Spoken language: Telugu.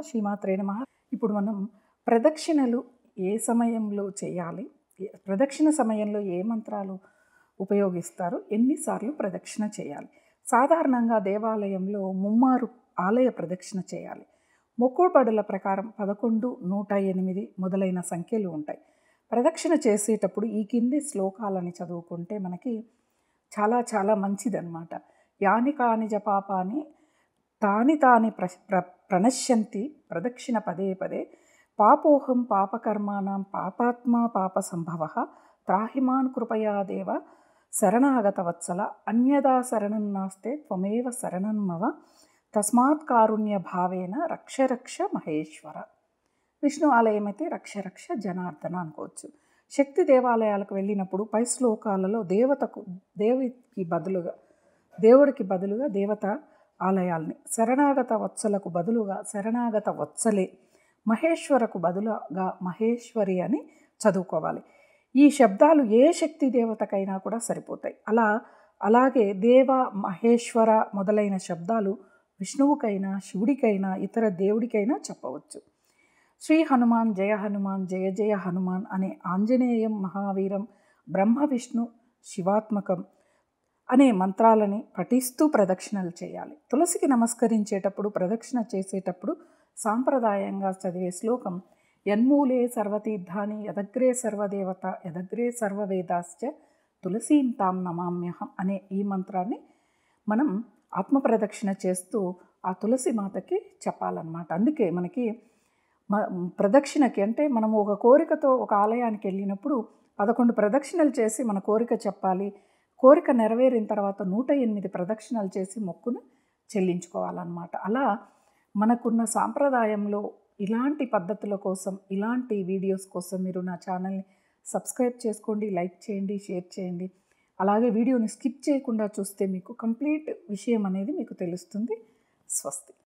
శ్రీమాత్రే నమ ఇప్పుడు మనం ప్రదక్షిణలు ఏ సమయంలో చేయాలి ఏ- ప్రదక్షిణ సమయంలో ఏ మంత్రాలు ఉపయోగిస్తారు ఎన్నిసార్లు ప్రదక్షిణ చేయాలి సాధారణంగా దేవాలయంలో ముమ్మారు ఆలయ ప్రదక్షిణ చేయాలి మొక్కుబడుల ప్రకారం పదకొండు నూట ఎనిమిది మొదలైన సంఖ్యలు ఉంటాయి ప్రదక్షిణ చేసేటప్పుడు ఈ కింది శ్లోకాలని చదువుకుంటే మనకి చాలా చాలా మంచిదన్నమాట యాని కాని జపాపాని తాని తాని ప్ర ప్ర ప్రణశ్యంతి ప్రదక్షిణ పదే పదే పాపోహం పాపకర్మాణం పాపాత్మా పాప సంభవ త్రాహిమాన్ కృపయా దేవ శరణాగత వత్సల అన్యదా శరణం నాస్తే త్వమేవ శరణన్మవ తస్మాత్ కారుణ్య భావేన రక్ష రక్ష మహేశ్వర విష్ణు ఆలయం అయితే రక్ష రక్ష జనార్దన అనుకోవచ్చు శక్తి దేవాలయాలకు వెళ్ళినప్పుడు పై శ్లోకాలలో దేవతకు దేవికి బదులుగా దేవుడికి బదులుగా దేవత ఆలయాల్ని శరణాగత వత్సలకు బదులుగా శరణాగత వత్సలే మహేశ్వరకు బదులుగా మహేశ్వరి అని చదువుకోవాలి ఈ శబ్దాలు ఏ శక్తి దేవతకైనా కూడా సరిపోతాయి అలా అలాగే దేవ మహేశ్వర మొదలైన శబ్దాలు విష్ణువుకైనా శివుడికైనా ఇతర దేవుడికైనా చెప్పవచ్చు శ్రీ హనుమాన్ జయ హనుమాన్ జయ జయ హనుమాన్ అనే ఆంజనేయం మహావీరం బ్రహ్మ విష్ణు శివాత్మకం అనే మంత్రాలని పఠిస్తూ ప్రదక్షిణలు చేయాలి తులసికి నమస్కరించేటప్పుడు ప్రదక్షిణ చేసేటప్పుడు సాంప్రదాయంగా చదివే శ్లోకం యన్మూలే సర్వతీర్థాని యదగ్రే సర్వదేవత యదగ్రే సర్వవేదాశ్చ తులసీం తాం నమామ్యహం అనే ఈ మంత్రాన్ని మనం ఆత్మ ప్రదక్షిణ చేస్తూ ఆ తులసి మాతకి చెప్పాలన్నమాట అందుకే మనకి మ ప్రదక్షిణకి అంటే మనం ఒక కోరికతో ఒక ఆలయానికి వెళ్ళినప్పుడు పదకొండు ప్రదక్షిణలు చేసి మన కోరిక చెప్పాలి కోరిక నెరవేరిన తర్వాత నూట ఎనిమిది ప్రదక్షిణలు చేసి మొక్కును చెల్లించుకోవాలన్నమాట అలా మనకున్న సాంప్రదాయంలో ఇలాంటి పద్ధతుల కోసం ఇలాంటి వీడియోస్ కోసం మీరు నా ఛానల్ని సబ్స్క్రైబ్ చేసుకోండి లైక్ చేయండి షేర్ చేయండి అలాగే వీడియోని స్కిప్ చేయకుండా చూస్తే మీకు కంప్లీట్ విషయం అనేది మీకు తెలుస్తుంది స్వస్తి